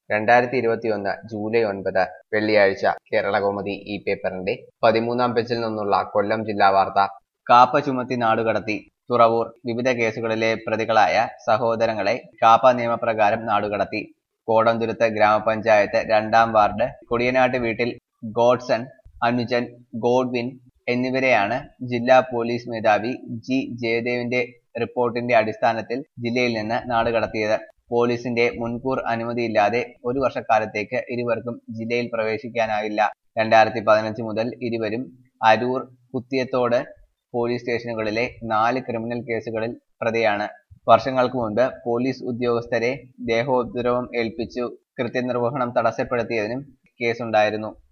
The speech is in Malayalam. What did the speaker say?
രണ്ടായിരത്തി ഇരുപത്തിയൊന്ന് ജൂലൈ ഒൻപത് വെള്ളിയാഴ്ച കേരളകൗമുദി ഈ പേപ്പറിന്റെ പതിമൂന്നാം പേജിൽ നിന്നുള്ള കൊല്ലം ജില്ലാ വാർത്ത കാപ്പ ചുമത്തി നാടുകടത്തി തുറവൂർ വിവിധ കേസുകളിലെ പ്രതികളായ സഹോദരങ്ങളെ കാപ്പ നിയമപ്രകാരം നാടുകടത്തി കോടന്തുരുത്ത് ഗ്രാമപഞ്ചായത്ത് രണ്ടാം വാർഡ് കൊടിയനാട്ട് വീട്ടിൽ ഗോഡ്സൺ അനുജൻ ഗോഡ്വിൻ എന്നിവരെയാണ് ജില്ലാ പോലീസ് മേധാവി ജി ജയദേവിന്റെ റിപ്പോർട്ടിന്റെ അടിസ്ഥാനത്തിൽ ജില്ലയിൽ നിന്ന് നാടുകടത്തിയത് പോലീസിന്റെ മുൻകൂർ അനുമതിയില്ലാതെ ഒരു വർഷക്കാലത്തേക്ക് ഇരുവർക്കും ജില്ലയിൽ പ്രവേശിക്കാനാവില്ല രണ്ടായിരത്തി പതിനഞ്ച് മുതൽ ഇരുവരും അരൂർ കുത്തിയത്തോട് പോലീസ് സ്റ്റേഷനുകളിലെ നാല് ക്രിമിനൽ കേസുകളിൽ പ്രതിയാണ് വർഷങ്ങൾക്ക് മുൻപ് പോലീസ് ഉദ്യോഗസ്ഥരെ ദേഹോപദ്രവം ഏൽപ്പിച്ചു കൃത്യനിർവഹണം തടസ്സപ്പെടുത്തിയതിനും കേസുണ്ടായിരുന്നു